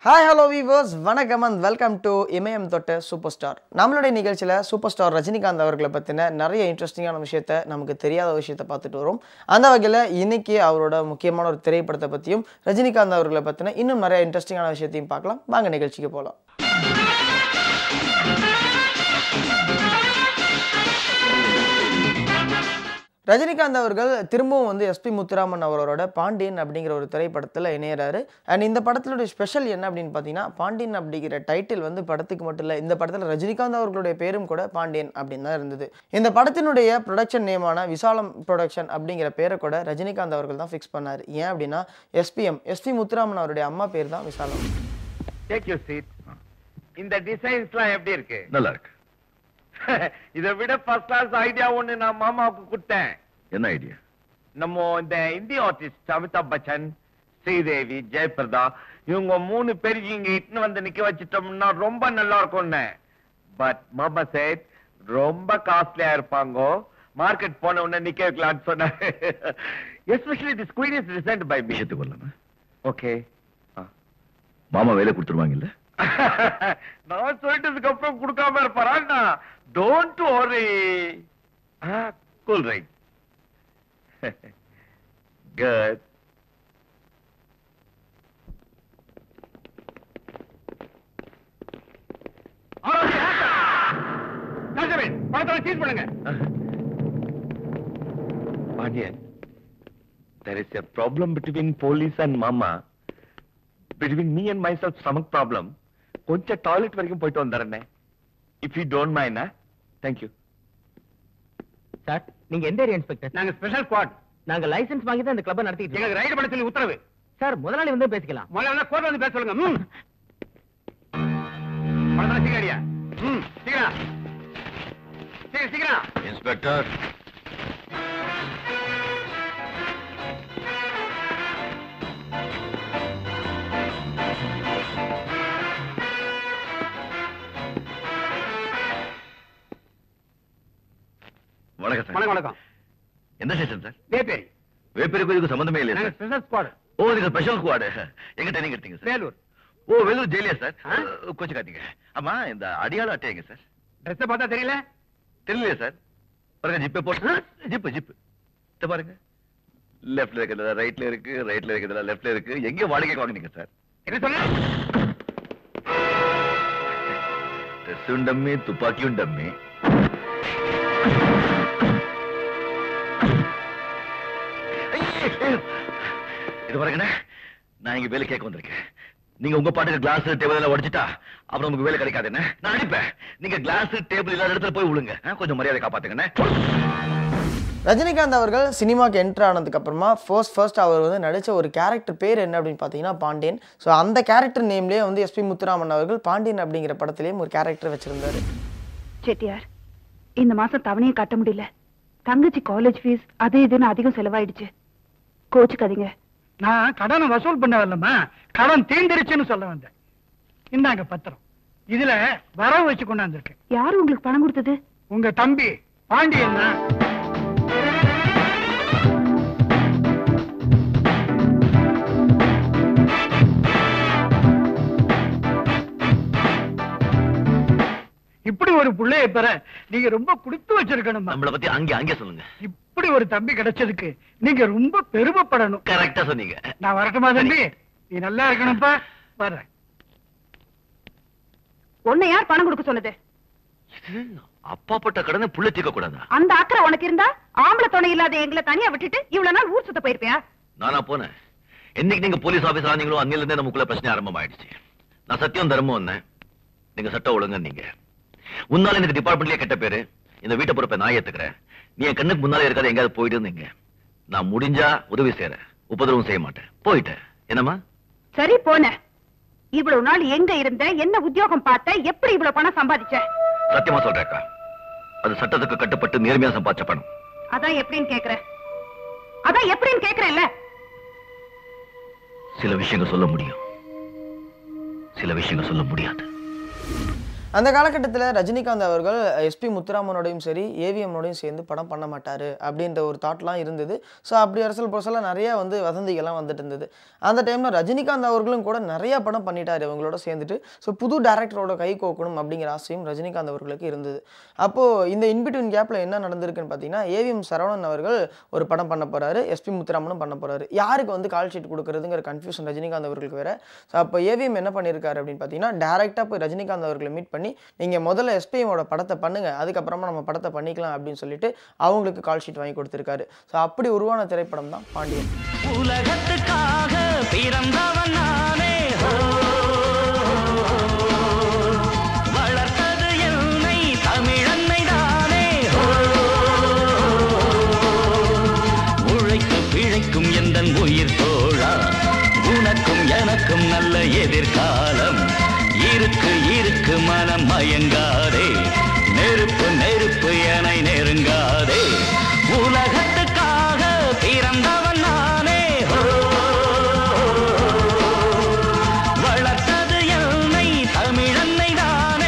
Hi hello viewers வணக்கம் and welcome to இமயம் தொட்ட சூப்பர் ஸ்டார் நம்மளுடைய நிகழ்ச்சியில் சூப்பர் ஸ்டார் ரஜினிகாந்த் அவர்களை பற்றின நிறைய இன்ட்ரெஸ்டிங்கான விஷயத்த நமக்கு தெரியாத விஷயத்த பார்த்துட்டு வரோம் அந்த வகையில் இன்னைக்கு அவரோட முக்கியமான ஒரு திரைப்படத்தை பற்றியும் ரஜினிகாந்த் அவர்களை பற்றின இன்னும் நிறைய இன்ட்ரெஸ்டிங்கான விஷயத்தையும் பார்க்கலாம் வாங்க நிகழ்ச்சிக்கு போகலாம் ரஜினிகாந்த் அவர்கள் திரும்பவும் வந்து எஸ்பி முத்துராமன் அவரோட பாண்டியன் அப்படிங்கிற ஒரு திரைப்படத்தில் இணையறாரு அண்ட் இந்த படத்தினுடைய ஸ்பெஷல் என்ன அப்படின்னு பார்த்தீங்கன்னா பாண்டியன் அப்படிங்கிற டைட்டில் வந்து படத்துக்கு மட்டும் இல்லை இந்த படத்தில் ரஜினிகாந்த் அவர்களுடைய பேரும் கூட பாண்டியன் அப்படின்னு தான் இருந்தது இந்த படத்தினுடைய ப்ரொடக்ஷன் நேமான விசாலம் ப்ரொடக்ஷன் அப்படிங்கிற பேரை கூட ரஜினிகாந்த் அவர்கள் தான் ஃபிக்ஸ் பண்ணார் ஏன் அப்படின்னா எஸ்பிஎம் எஸ்பி முத்துராமன் அவருடைய அம்மா பேர் தான் விசாலம் டேக் யூ சீட் இந்த டிசைன்ஸ்லாம் எப்படி இருக்கு நல்லா இருக்கு இதை விட ஃபர்ஸ்ட் கிளாஸ் ஐடியா ஒண்ணு நான் மாமாவுக்கு கொடுத்தேன் என்ன ஐடியா நம்ம இந்த இந்திய ஆர்டிஸ்ட் அமிதாப் பச்சன் ஸ்ரீதேவி ஜெயபிரதா இவங்க மூணு பேருக்கு இங்க இட்டுன்னு வந்து நிக்க வச்சிட்டோம்னா ரொம்ப நல்லா இருக்கும்னு பட் மாமா சேட் ரொம்ப காஸ்ட்லியா இருப்பாங்க மார்க்கெட் போன உடனே நிக்க வைக்கலாம்னு சொன்னாரு especially this queen is recent by me விஷயத்துக்கு வரலாமா ஓகே மாமா வேலை கொடுத்துருவாங்க இல்ல நான் சொல்லிட்டதுக்கு அப்புறம் கொடுக்காம இருப்பாரா don't worry cool right good பணத்தை சீஸ் பண்ணுங்க Pandian there is a problem between police and mama between me and myself stomach problem கொஞ்சம் டாய்லெட் வரைக்கும் போயிட்டு வந்துடுறேன் if you don't mind thank you sir நீங்க எந்த ஏரியா இன்ஸ்பெக்டர் நாங்க ஸ்பெஷல் ஸ்குவாட் நாங்க லைசென்ஸ் வாங்கி தான் இந்த கிளப்பை நடத்திட்டு எங்களுக்கு ரைடு பண்ண சொல்லி உத்தரவு சார் முதலாளி வந்து பேசிக்கலாம் முதல்ல கோர்ட் வந்து பேச சொல்லுங்க ம் பணத்தை சீக்கிரடியா ம் சீக்கிரம் சீக்கிரம் சீக்கிரம் இன்ஸ்பெக்டர் வணக்கம் சார் வணக்கம் வணக்கம் எந்த ஸ்டேஷன் சார் வேப்பேரி வேப்பேரி இதுக்கு சம்பந்தமே இல்லையா நாங்க சார் ஸ்பெஷல் ஸ்குவாட் ஓ நீங்க ஸ்பெஷல் ஸ்குவாடு எங்க ட்ரைனிங் எடுத்தீங்க சார் வேலூர் ஓ வேலூர் ஜெயிலியா சார் ஆ? கொஞ்சம் காத்தீங்க ஆமா இந்த அடியாள அட்டையங்க சார் ட்ரெஸ் பார்த்தா தெரியல தெரியலையா சார் பாருங்க ஜிப்பே போட்டு ஜிப்பு ஜிப்பு இத பாருங்க லெஃப்ட்ல இருக்கிறது ரைட்ல இருக்கு ரைட்ல இருக்கிறது லெஃப்ட்ல இருக்கு எங்க வாடகைக்கு வாங்குனீங்க சார் என்ன சொன்ன ட்ரெஸ்ஸும் டம்மி துப்பாக்கியும் டம்மி இது பாருங்கண்ணே நான் இங்க வேலை கேட்க வந்திருக்கேன் நீங்க உங்க பாட்டுக்கு கிளாஸ் டேபிள் எல்லாம் உடைச்சிட்டா அப்புறம் உங்களுக்கு வேலை கிடைக்காது என்ன நான் அடிப்பேன் நீங்க கிளாஸ் டேபிள் இல்லாத இடத்துல போய் விழுங்க ஆ, கொஞ்சம் மரியாதை காப்பாத்துங்கண்ணே ரஜினிகாந்த் அவர்கள் சினிமாக்கு என்ட்ரு ஆனதுக்கு அப்புறமா ஃபர்ஸ்ட் ஃபர்ஸ்ட் அவர் வந்து நடித்த ஒரு கேரக்டர் பேர் என்ன அப்படின்னு பார்த்தீங்கன்னா பாண்டியன் ஸோ அந்த கேரக்டர் நேம்லேயே வந்து எஸ்பி முத்துராமன் அவர்கள் பாண்டியன் அப்படிங்கிற படத்துலேயும் ஒரு கேரக்டர் வச்சிருந்தாரு செட்டியார் இந்த மாசம் தவணையை கட்ட முடியல தங்கச்சி காலேஜ் ஃபீஸ் அது இதுன்னு அதிகம் செலவாயிடுச்சு கோச்சுக்காதீங்க நான் கடனை வசூல் பண்ண வரலமா கடன் தீர்ந்துருச்சுன்னு சொல்ல வந்தேன் இந்தாங்க பத்திரம் இதுல வரவு வச்சு கொண்டாந்துருக்கேன் யாரு உங்களுக்கு பணம் கொடுத்தது உங்க தம்பி பாண்டியன் தான். இப்படி ஒரு புள்ளைய பெற நீங்க ரொம்ப கொடுத்து வச்சிருக்கணுமா நம்மளை பத்தி அங்கே அங்கே சொல்லுங்க இப்படி ஒரு தம்பி கிடைச்சதுக்கு நீங்க ரொம்ப பெருமைப்படணும் கரெக்டா சொன்னீங்க நான் வரட்டுமா தம்பி நீ நல்லா இருக்கணும்ப்பா வர்றேன் உன்னை யார் பணம் கொடுக்க சொன்னது இது அப்பா பட்ட கடனை புள்ள தீர்க்க கூடாதா அந்த அக்கறை உனக்கு இருந்தா ஆம்பளை துணை இல்லாத எங்களை தனியா விட்டுட்டு இவ்வளவு நாள் ஊர் சுத்த போயிருப்பியா நானா போனேன் என்னைக்கு நீங்க போலீஸ் ஆபீசர் ஆனீங்களோ அன்னில இருந்தே நமக்குள்ள பிரச்சனை ஆரம்பமாயிடுச்சு நான் சத்தியம் தர்மம் வந்தேன் நீங்க சட்டம் ஒழுங்க நீங்க உன்னால எனக்கு டிபார்ட்மெண்ட்லயே கெட்ட பேரு இந்த வீட்டை பொறுப்பை நான் ஏத்துக்கிறேன் நீ என் கண்ணுக்கு முன்னாலே இருக்காது எங்கேயாவது போயிட்டு இருந்தீங்க நான் முடிஞ்சா உதவி செய்யறேன் உபதிரவம் செய்ய மாட்டேன் போயிட்டேன் என்னம்மா சரி போன இவ்வளவு நாள் எங்க இருந்த என்ன உத்தியோகம் பார்த்த எப்படி இவ்வளவு பணம் சம்பாதிச்ச சத்தியமா சொல்றேன்க்கா அது சட்டத்துக்கு கட்டுப்பட்டு நேர்மையா சம்பாதிச்ச பணம் அதான் எப்படின்னு கேக்குறேன் அதான் எப்படின்னு கேக்குறேன்ல சில விஷயங்கள் சொல்ல முடியும் சில விஷயங்கள் சொல்ல முடியாது அந்த காலகட்டத்தில் ரஜினிகாந்த் அவர்கள் எஸ்பி முத்துராமனோடையும் சரி ஏவிஎம்னோடையும் சேர்ந்து படம் பண்ண மாட்டார் அப்படின்ற ஒரு தாட்லாம் இருந்தது ஸோ அப்படி அரசல் பொருசெல்லாம் நிறைய வந்து வதந்திகள்லாம் வந்துட்டு இருந்தது அந்த டைமில் ரஜினிகாந்த் அவர்களும் கூட நிறைய படம் பண்ணிட்டார் இவங்களோட சேர்ந்துட்டு ஸோ புது டேரக்டரோட கை கோக்கணும் அப்படிங்கிற ஆசையும் ரஜினிகாந்த் அவர்களுக்கு இருந்தது அப்போது இந்த இன்பிட்வீன் கேப்பில் என்ன நடந்திருக்குன்னு பார்த்தீங்கன்னா ஏவிஎம் சரவணன் அவர்கள் ஒரு படம் பண்ண போகிறாரு எஸ்பி முத்துராமனும் பண்ண போகிறாரு யாருக்கு வந்து கால் ஷீட் கொடுக்குறதுங்கிற கன்ஃபியூஷன் ரஜினிகாந்த் அவர்களுக்கு வேற ஸோ அப்போ ஏவிஎம் என்ன பண்ணியிருக்காரு அப்படின்னு பார்த்தீங்கன்னா டேரெக்டாக போய் ரஜினிகாந்த் அவர்களை மீட் பண்ணி நீங்கள் முதல்ல எஸ்பிஎமோட படத்தை பண்ணுங்க அதுக்கப்புறமா நம்ம படத்தை பண்ணிக்கலாம் அப்படின்னு சொல்லிட்டு அவங்களுக்கு கால் ஷீட் வாங்கி கொடுத்துருக்காரு ஸோ அப்படி உருவான திரைப்படம் தான் பாண்டியன் உலகத்துக்காக பிறந்தவன் நானே ஹோ. வளர்த்தது என்னை தமிழன்னை தானே ஹோ. உழைத்து பிழைக்கும் எந்த உயிர் தோழா உனக்கும் எனக்கும் நல்ல எதிர்காலம் இருக்கு இருக்கு மனம் மயங்காதே நெருப்பு நெருப்பு என நெருங்காதே உலகத்துக்காக பிறந்தவன் நானே ஹோ. வளர்த்தது என்னை தமிழன்னை தானே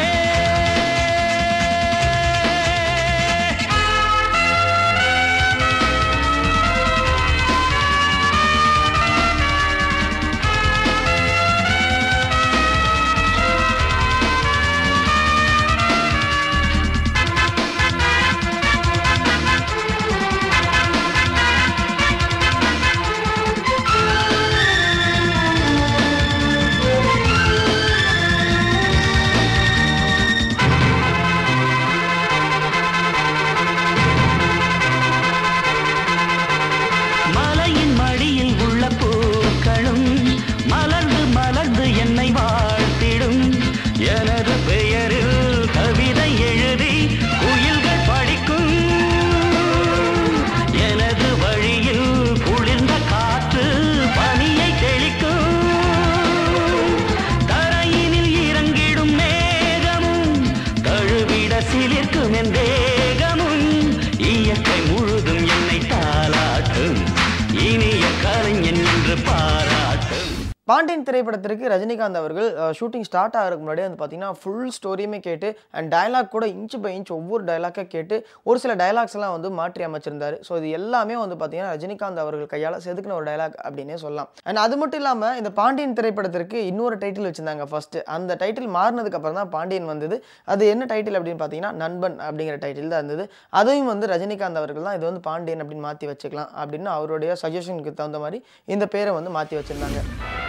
மலையின் மடியில் உள்ள பூக்களும் மலர்ந்து மலர்ந்து என்னை வாழ்த்திடும் எனது பெயரில் கவிதை எழுதி குயில்கள் படிக்கும் எனது வழியில் குளிர்ந்த காற்று பனியை தெளிக்கும் தரையினில் இறங்கிடும் மேகமும் தழுவிட சிலிர்க்கும் என் தேகமும் இயற்கை முழுதும் என்னை தாளாட்டும் இனிய கலைஞன் என்று பாராட்டும் பாண்டியன் திரைப்படத்திற்கு ரஜினிகாந்த் அவர்கள் ஷூட்டிங் ஸ்டார்ட் ஆகிறதுக்கு முன்னாடி வந்து பார்த்தீங்கன்னா ஃபுல் ஸ்டோரியுமே கேட்டு அண்ட் டயலாக் கூட இன்ச் பை இன்ச் ஒவ்வொரு டயலாக்காக கேட்டு ஒரு சில டயலாக்ஸ் எல்லாம் வந்து மாற்றி அமைச்சிருந்தாரு ஸோ இது எல்லாமே வந்து பார்த்தீங்கன்னா ரஜினிகாந்த் அவர்கள் கையால் செதுக்கின ஒரு டயலாக் அப்படின்னே சொல்லலாம் அண்ட் அது மட்டும் இல்லாமல் இந்த பாண்டியன் திரைப்படத்திற்கு இன்னொரு டைட்டில் வச்சிருந்தாங்க ஃபர்ஸ்ட் அந்த டைட்டில் மாறினதுக்கு அப்புறம் தான் பாண்டியன் வந்தது அது என்ன டைட்டில் அப்படின்னு பார்த்தீங்கன்னா நண்பன் அப்படிங்கிற டைட்டில் தான் இருந்தது அதையும் வந்து ரஜினிகாந்த் அவர்கள் தான் இது வந்து பாண்டியன் அப்படின்னு மாற்றி வச்சுக்கலாம் அப்படின்னு அவருடைய சஜஷனுக்கு தகுந்த மாதிரி இந்த பேரை வந்து மாற்றி வச்சிருந்தாங்க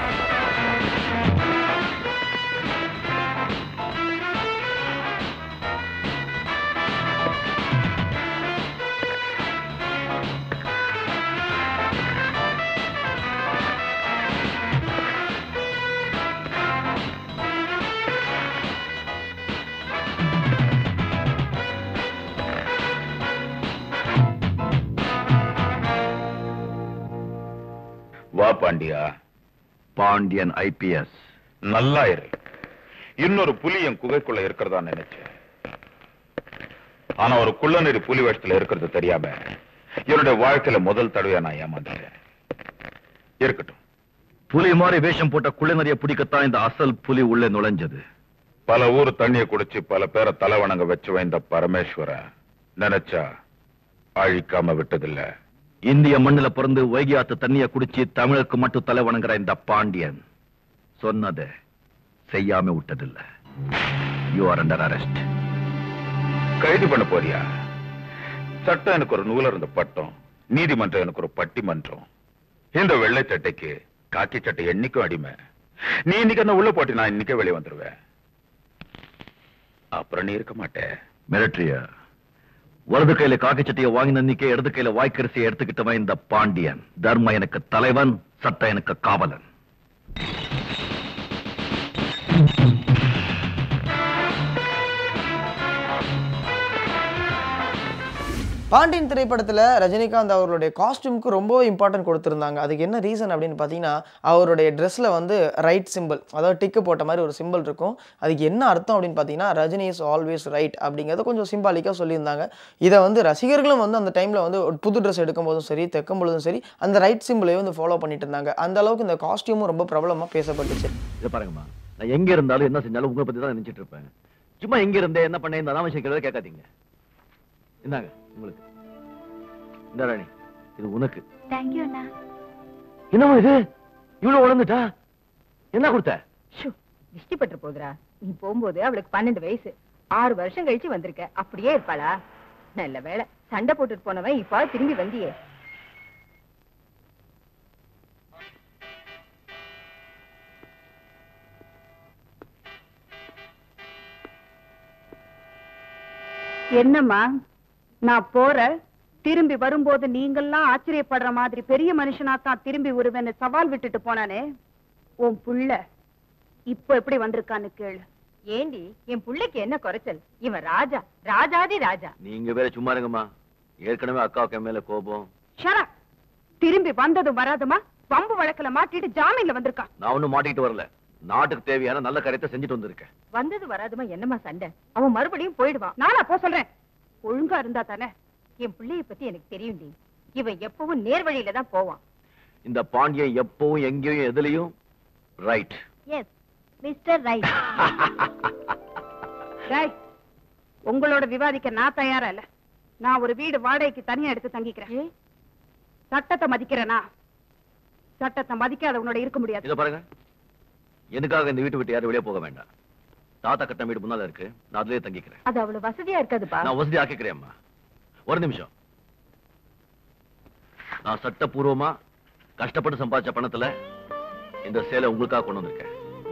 வா பாண்டியா பாண்டியன் ஐபிஎஸ் நல்லா இரு இன்னொரு புலி என் குகைக்குள்ள இருக்கிறதா நினைச்சேன் ஆனா ஒரு குள்ளநெறி புலி வேஷத்துல இருக்கிறது தெரியாம என்னுடைய வாழ்க்கையில முதல் தடவையா நான் ஏமாந்துட்டேன் இருக்கட்டும் புலி மாதிரி வேஷம் போட்ட குள்ளநறிய பிடிக்கத்தான் இந்த அசல் புலி உள்ளே நுழைஞ்சது பல ஊர் தண்ணியை குடிச்சு பல பேரை தலைவணங்க வச்சு வைந்த பரமேஸ்வரன் நினைச்சா அழிக்காம விட்டதில்ல இந்திய மண்ணுல பிறந்து வைகாத்து தண்ணிய குடிச்சு தமிழுக்கு மட்டும் தலை வணங்குற இந்த பாண்டியன் சொன்னதை செய்யாம விட்டதில்ல யூ ஆர் அண்டர் அரெஸ்ட் கைது பண்ண போறியா சட்டம் எனக்கு ஒரு நூல இருந்த பட்டம் நீதிமன்றம் எனக்கு ஒரு பட்டிமன்றம் இந்த வெள்ளை சட்டைக்கு காக்கி சட்டை என்னைக்கும் அடிமை நீ இன்னைக்கு என்ன உள்ள போட்டு நான் இன்னைக்கே வெளியே வந்துருவேன் அப்புறம் நீ இருக்க மாட்டே மிரட்டிய வலது கையில காக்கி சட்டையை வாங்கின அன்னைக்கே இடது கையில வாய்க்கரிசியை எடுத்துக்கிட்டவன் இந்த பாண்டியன் தர்ம எனக்கு தலைவன் சட்ட எனக்கு காவலன் பாண்டியன் திரைப்படத்தில் ரஜினிகாந்த் அவர்களுடைய காஸ்டியூமுக்கு ரொம்ப இம்பார்ட்டன்ட் கொடுத்துருந்தாங்க அதுக்கு என்ன ரீசன் அப்படின்னு பார்த்தீங்கன்னா அவருடைய ட்ரெஸ்ஸில் வந்து ரைட் சிம்பிள் அதாவது டிக்கு போட்ட மாதிரி ஒரு சிம்பிள் இருக்கும் அதுக்கு என்ன அர்த்தம் அப்படின்னு பார்த்தீங்கன்னா ரஜினி இஸ் ஆல்வேஸ் ரைட் அப்படிங்கிறத கொஞ்சம் சிம்பாலிக்காக சொல்லியிருந்தாங்க இதை வந்து ரசிகர்களும் வந்து அந்த டைமில் வந்து ஒரு புது ட்ரெஸ் எடுக்கும் போதும் சரி தைக்கும் பொழுதும் சரி அந்த ரைட் சிம்பிளையும் வந்து ஃபாலோ பண்ணிட்டு இருந்தாங்க அந்த அளவுக்கு இந்த காஸ்டியூமும் ரொம்ப பிரபலமாக பேசப்பட்டுச்சு இதை பாருங்கம்மா நான் எங்க இருந்தாலும் என்ன செஞ்சாலும் உங்களை பத்தி தான் நினைச்சிட்டு இருப்பேன் சும்மா எங்க இருந்தே என்ன பண்ண இந்த அனாவசியம் கேள்வி கேட்காதீங்க இந்தாங்க உங்களுக்கு இந்த ராணி இது உனக்கு தேங்க்யூ அண்ணா என்னமோ இது இவ்வளவு உழந்துட்டா என்ன கொடுத்த ஷூ, திஷ்டி பட்டு போகுதுடா நீ போகும்போது அவளுக்கு பன்னெண்டு வயசு ஆறு வருஷம் கழிச்சு வந்திருக்க அப்படியே இருப்பாளா நல்ல வேளை சண்டை போட்டுட்டு போனவன் இப்ப திரும்பி வந்தியே என்னம்மா நான் போறேன் திரும்பி வரும்போது நீங்கெல்லாம் ஆச்சரியப்படுற மாதிரி பெரிய மனுஷனா தான் திரும்பி வருவேன்னு சவால் விட்டுட்டு போனானே உன் புள்ள இப்போ எப்படி வந்திருக்கான்னு கேளு ஏண்டி என் புள்ளைக்கு என்ன குறைச்சல் இவன் ராஜா ராஜாதி ராஜா நீங்க வேற சும்மா இருங்கம்மா ஏற்கனவே அக்காவுக்கு என் மேல கோபம் ஷரா திரும்பி வந்ததும் வராதுமா பம்பு வழக்குல மாட்டிட்டு ஜாமீன்ல வந்திருக்கான் நான் ஒண்ணும் மாட்டிக்கிட்டு வரல நாட்டுக்கு தேவையான நல்ல காரியத்தை செஞ்சுட்டு வந்திருக்கேன் வந்தது வராதுமா என்னம்மா சண்டை அவன் மறுபடியும் போயிடுவான் நானா போ சொல்றேன் ஒழுங்கா இருந்தா தானே என் பிள்ளைய பத்தி எனக்கு தெரியும்டி இவன் எப்பவும் நேர் வழியில தான் போவான் இந்த பாண்டியன் எப்பவும் எங்கேயும் எதுலயும் ரைட் எஸ் மிஸ்டர் ரைட் டேய், உங்களோட விவாதிக்க நான் தயாரா இல்ல நான் ஒரு வீடு வாடகைக்கு தனியா எடுத்து தங்கிக்கிறேன் சட்டத்தை மதிக்கிறேனா சட்டத்தை மதிக்காத உன்னோட இருக்க முடியாது இத பாருங்க எனக்காக இந்த வீட்டு விட்டு யாரும் வெளியே போக வேண்டாம் தாத்தா கட்ட வீடு முன்னால இருக்கு நான் அதுலயே தங்கிக்கிறேன் அது அவ்வளவு வசதியா இருக்காதுப்பா நான் வசதி ஆக்கிக்கிறேன்மா ஒரு நிமிஷம் நான் சட்டபூர்வமா கஷ்டப்பட்டு சம்பாதிச்ச பணத்துல இந்த சேலை உங்களுக்காக கொண்டு வந்திருக்கேன்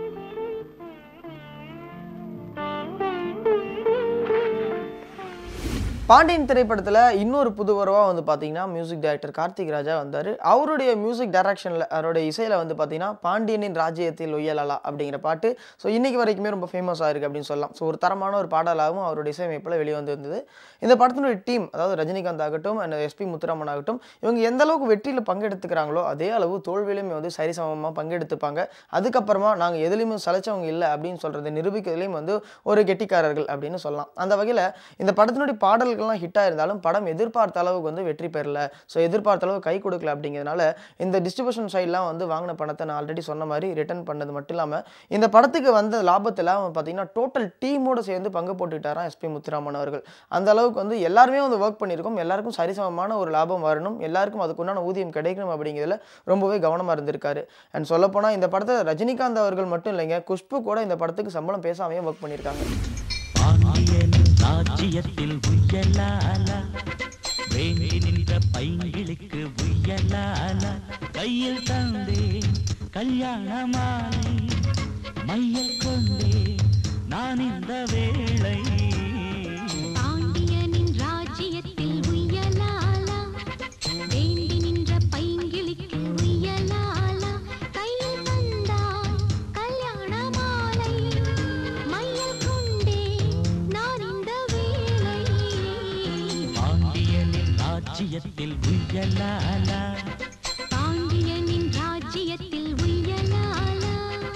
பாண்டியன் திரைப்படத்தில் இன்னொரு புது வரவா வந்து பார்த்தீங்கன்னா மியூசிக் டைரக்டர் கார்த்திக் ராஜா வந்தார் அவருடைய மியூசிக் டைரக்ஷனில் அவருடைய இசையில் வந்து பார்த்தீங்கன்னா பாண்டியனின் ராஜ்யத்தில் ஒய்யலலா அப்படிங்கிற பாட்டு ஸோ இன்னைக்கு வரைக்குமே ரொம்ப ஃபேமஸாக இருக்குது அப்படின்னு சொல்லலாம் ஸோ ஒரு தரமான ஒரு பாடலாகவும் அவருடைய இசையமைப்பில் வெளியே வந்து இருந்தது இந்த படத்தினுடைய டீம் அதாவது ரஜினிகாந்த் ஆகட்டும் அண்ட் எஸ்பி முத்துராமன் ஆகட்டும் இவங்க எந்த அளவுக்கு வெற்றியில் பங்கெடுத்துக்கிறாங்களோ அதே அளவு தோல்வியிலுமே வந்து சரிசமமாக பங்கெடுத்துப்பாங்க அதுக்கப்புறமா நாங்கள் எதுலையுமே சளைச்சவங்க இல்லை அப்படின்னு சொல்கிறத நிரூபிக்கிறதுலையும் வந்து ஒரு கெட்டிக்காரர்கள் அப்படின்னு சொல்லலாம் அந்த வகையில் இந்த படத்தினுடைய பாடல்கள்லாம் ஹிட்டாக இருந்தாலும் படம் எதிர்பார்த்த அளவுக்கு வந்து வெற்றி பெறல ஸோ எதிர்பார்த்த அளவு கை கொடுக்கல அப்படிங்கிறதுனால இந்த டிஸ்ட்ரிபியூஷன் சைட்லாம் வந்து வாங்கின பணத்தை நான் ஆல்ரெடி சொன்ன மாதிரி ரிட்டர்ன் பண்ணது மட்டும் இல்லாமல் இந்த படத்துக்கு வந்த லாபத்தில் பார்த்தீங்கன்னா டோட்டல் டீமோட சேர்ந்து பங்கு போட்டுக்கிட்டாராம் எஸ்பி முத்துராமன் அவர்கள் அந்த அளவுக்கு வந்து எல்லாருமே வந்து ஒர்க் பண்ணியிருக்கோம் எல்லாருக்கும் சரிசமமான ஒரு லாபம் வரணும் எல்லாருக்கும் அதுக்குண்டான ஊதியம் கிடைக்கணும் அப்படிங்கிறதுல ரொம்பவே கவனமாக இருந்திருக்காரு அண்ட் சொல்லப்போனால் இந்த படத்தை ரஜினிகாந்த் அவர்கள் மட்டும் இல்லைங்க குஷ்பு கூட இந்த படத்துக்கு சம்பளம் பேசாமையே ஒர்க் பண்ணியிருக்காங்க பாண்டியன் ராஜ்யத்தில் உய்யலாலா வேண்டி நின்ற பைங்கிளுக்கு உய்யலாலா கையில் தந்தே கல்யாண மாலை மையல் கொண்டே நான் இந்த வேளை பாண்டியனின் ராஜ்யத்தில் உய்யலாலா வேண்டி நின்ற பைங்கிளிக்கு உய்யலாலா கையில் வந்தாய் கல்யாண மாலை மையல் கொண்டே நான் இந்த வேளை பாண்டியனின் ராஜ்யத்தில் உய்யலாலா பாண்டியனின் ராஜ்யத்தில் உய்யலாலா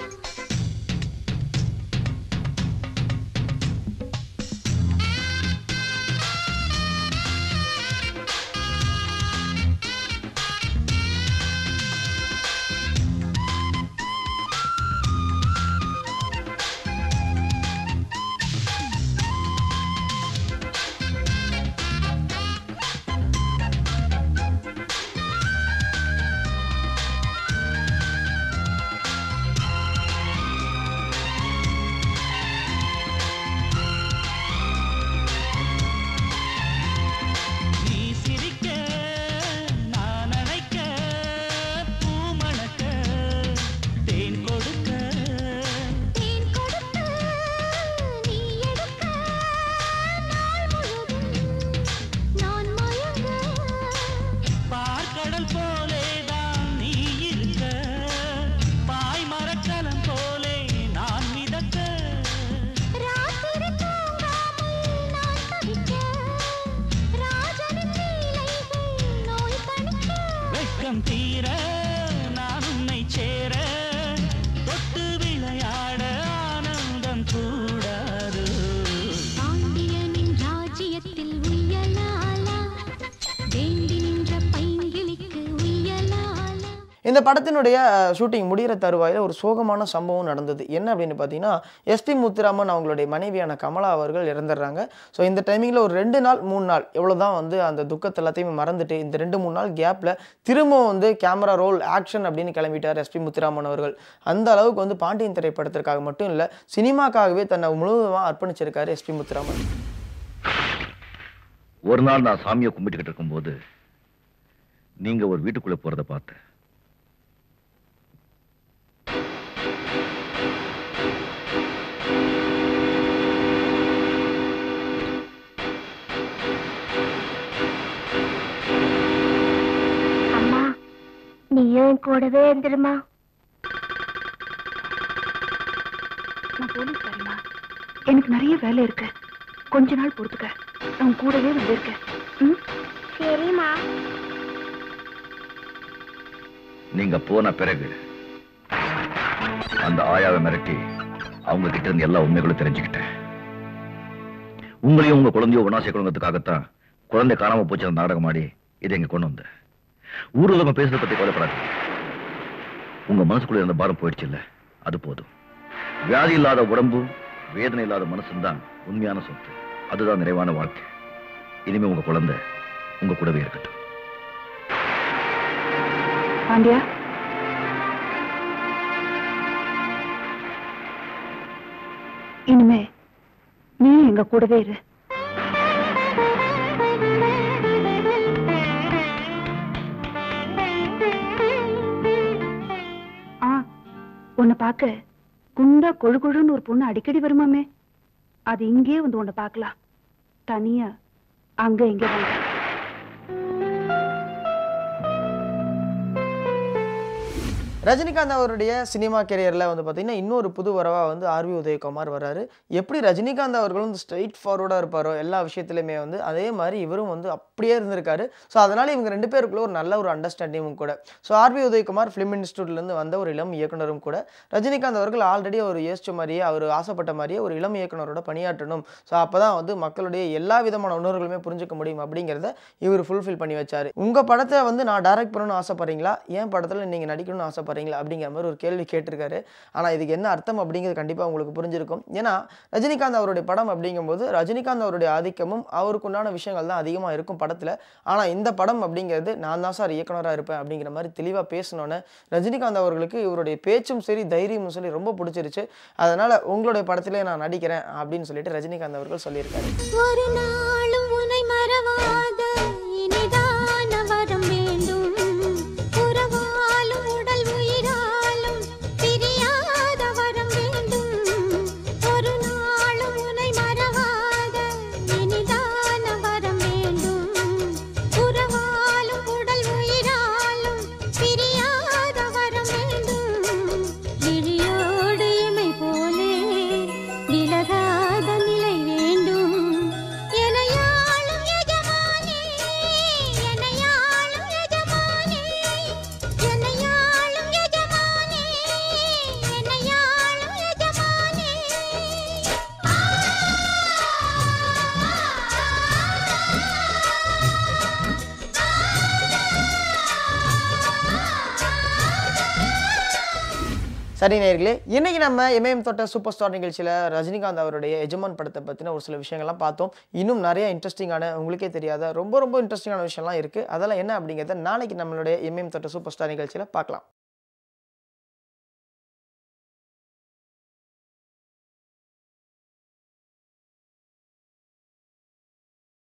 நீ சிரிக்க நான் அழைக்க பூ மணக்க தேன் கொடுக்க தேன் கொடுத்து நீ எடுக்க நாள் முழுதும் நான் மயங்க பார்க்கடல் போலே தான் நீ இருக்க பாய் மரக்கலம் போலே நான் மிதக்க ராத்திரி தூங்காமல் நான் தவிக்க ராஜனின் லீலைகள் நோய் தணிக்க வெட்கம் தீர நான் உன்னை சேர தொட்டு விளையாட ஆனந்தம் கூடாது பாண்டியனின் ராஜ்யத்தில் உய்யலாலா வேண்டி நின்ற பைங்கிளிக்கு உய்யலாலா இந்த படத்தினுடைய ஷூட்டிங் முடிகிற தருவாயில் ஒரு சோகமான சம்பவம் நடந்தது என்ன அப்படின்னு பார்த்தீங்கன்னா எஸ்பி முத்துராமன் அவங்களுடைய மனைவியான கமலா அவர்கள் இறந்துடுறாங்க ஸோ இந்த டைமிங்கில் ஒரு ரெண்டு நாள் மூணு நாள் எவ்வளோ தான் வந்து அந்த துக்கத்தை எல்லாத்தையுமே மறந்துட்டு இந்த ரெண்டு மூணு நாள் கேப்பில் திரும்பவும் வந்து கேமரா ரோல் ஆக்ஷன் அப்படின்னு கிளம்பிட்டார் எஸ்பி முத்துராமன் அவர்கள் அந்த அளவுக்கு வந்து பாண்டியன் திரைப்படத்திற்காக மட்டும் இல்லை சினிமாக்காகவே தன்னை முழுவதுமாக அர்ப்பணிச்சிருக்காரு எஸ்பி முத்துராமன் ஒரு நாள் நான் சாமியை கும்பிட்டுக்கிட்டு இருக்கும்போது நீங்க ஒரு வீட்டுக்குள்ள போறத பார்த்தேன் அம்மா நீயும் என் கூடவே இருந்துருமா நான் போலீஸ்காரிமா எனக்கு நிறைய வேலை இருக்கு கொஞ்ச நாள் பொறுத்துக்க நான் கூடவே வந்திருக்கேன் ம் சரிம்மா நீங்க போன பிறகு அந்த ஆயாவை மிரட்டி அவங்க கிட்ட இருந்து எல்லா உண்மைகளும் தெரிஞ்சுக்கிட்டேன் உங்களையும் உங்க குழந்தையும் ஒன்னா சேர்க்கணுங்கிறதுக்காகத்தான் குழந்தை காணாம போச்சு அந்த நாடகம் ஆடி இதை இங்க கொண்டு வந்தேன் ஊர் உலகம் பேசுறத பத்தி கவலைப்படாது உங்க மனசுக்குள்ள இருந்த பாரம் போயிடுச்சு இல்ல அது போதும் வியாதி இல்லாத உடம்பும் வேதனை இல்லாத மனசும் தான் உண்மையான சொத்து அதுதான் நிறைவான வாழ்க்கை இனிமே உங்க குழந்தை உங்க கூடவே இருக்கட்டும் பாண்டியா இனிமே நீ எங்க கூடவே இரு ஆ உன்னை பார்க்க குண்டா கொழு கொழுன்னு ஒரு பொண்ணு அடிக்கடி வருமாமே அது இங்கேயே வந்து உன்னை பார்க்கலாம் தனியா அங்க இங்க வந்து ரஜினிகாந்த் அவருடைய சினிமா கெரியரில் வந்து பார்த்தீங்கன்னா இன்னொரு புது வரவாக வந்து ஆர்வி உதயகுமார் வராரு எப்படி ரஜினிகாந்த் அவர்களும் வந்து ஸ்ட்ரைட் ஃபார்வர்டாக இருப்பாரோ எல்லா விஷயத்துலையுமே வந்து அதே மாதிரி இவரும் வந்து அப்படியே இருந்திருக்காரு ஸோ அதனால் இவங்க ரெண்டு பேருக்குள்ள ஒரு நல்ல ஒரு அண்டர்ஸ்டாண்டிங்கும் கூட ஸோ ஆர்வி உதயகுமார் ஃபிலிம் இன்ஸ்டியூட்லேருந்து வந்த ஒரு இளம் இயக்குனரும் கூட ரஜினிகாந்த் அவர்கள் ஆல்ரெடி அவர் யோசிச்ச மாதிரியே அவர் ஆசைப்பட்ட மாதிரியே ஒரு இளம் இயக்குனரோட பணியாற்றணும் ஸோ அப்போ தான் வந்து மக்களுடைய எல்லா விதமான உணர்வுகளுமே புரிஞ்சுக்க முடியும் அப்படிங்கிறத இவர் ஃபுல்ஃபில் பண்ணி வச்சார் உங்கள் படத்தை வந்து நான் டைரக்ட் பண்ணணும்னு ஆசைப்படுறீங்களா ஏன் படத்தில் நீங்கள் நடிக்கணும்னு ஆசைப்படுறீங்களா அப்படிங்கிற மாதிரி ஒரு கேள்வி கேட்டிருக்காரு ஆனால் இதுக்கு என்ன அர்த்தம் அப்படிங்கிறது கண்டிப்பாக உங்களுக்கு புரிஞ்சிருக்கும் ஏன்னா ரஜினிகாந்த் அவருடைய படம் அப்படிங்கும்போது ரஜினிகாந்த் அவருடைய ஆதிக்கமும் அவருக்குண்டான விஷயங்கள் தான் அதிகமாக இருக்கும் படத்தில் ஆனால் இந்த படம் அப்படிங்கிறது நான் தான் சார் இயக்குனராக இருப்பேன் அப்படிங்கிற மாதிரி தெளிவாக பேசினோன்னே ரஜினிகாந்த் அவர்களுக்கு இவருடைய பேச்சும் சரி தைரியமும் சொல்லி ரொம்ப பிடிச்சிருச்சு அதனால் உங்களுடைய படத்திலே நான் நடிக்கிறேன் அப்படின்னு சொல்லிட்டு ரஜினிகாந்த் அவர்கள் சொல்லியிருக்காரு ஒரு நாளும் உனை மறவாத இனிதான வரம் வேண்டும் உறவாலும் உடல் உயிராலும் பிரியாத வரம் வேண்டும் ஒரு நாளும் உனை மறவாத இனிதான வரம் வேண்டும் உறவாலும் உடல் உயிராலும் பிரியாத வரம் வேண்டும் விழியோடு இமை போலே விலகாத நிலை வேண்டும் எனையாளும் எஜமானே எனையாளும் எஜமானே எனையாளும் எஜமானே எனையாளும் எஜமானே சரி நேர்களே இன்னைக்கு நம்ம எம்ஏஎம் தொட்ட சூப்பர் ஸ்டார் நிகழ்ச்சியில் ரஜினிகாந்த் அவருடைய எஜமான் படத்தை பற்றின ஒரு சில விஷயங்கள்லாம் பார்த்தோம் இன்னும் நிறைய இன்ட்ரெஸ்டிங்கான உங்களுக்கே தெரியாத ரொம்ப ரொம்ப இன்ட்ரெஸ்டிங்கான விஷயம்லாம் இருக்குது அதெல்லாம் என்ன அப்படிங்கிறத நாளைக்கு நம்மளுடைய எம்ஏஎம் தொட்ட சூப்பர் ஸ்டார் நிகழ்ச்சியில் பார்க்கலாம்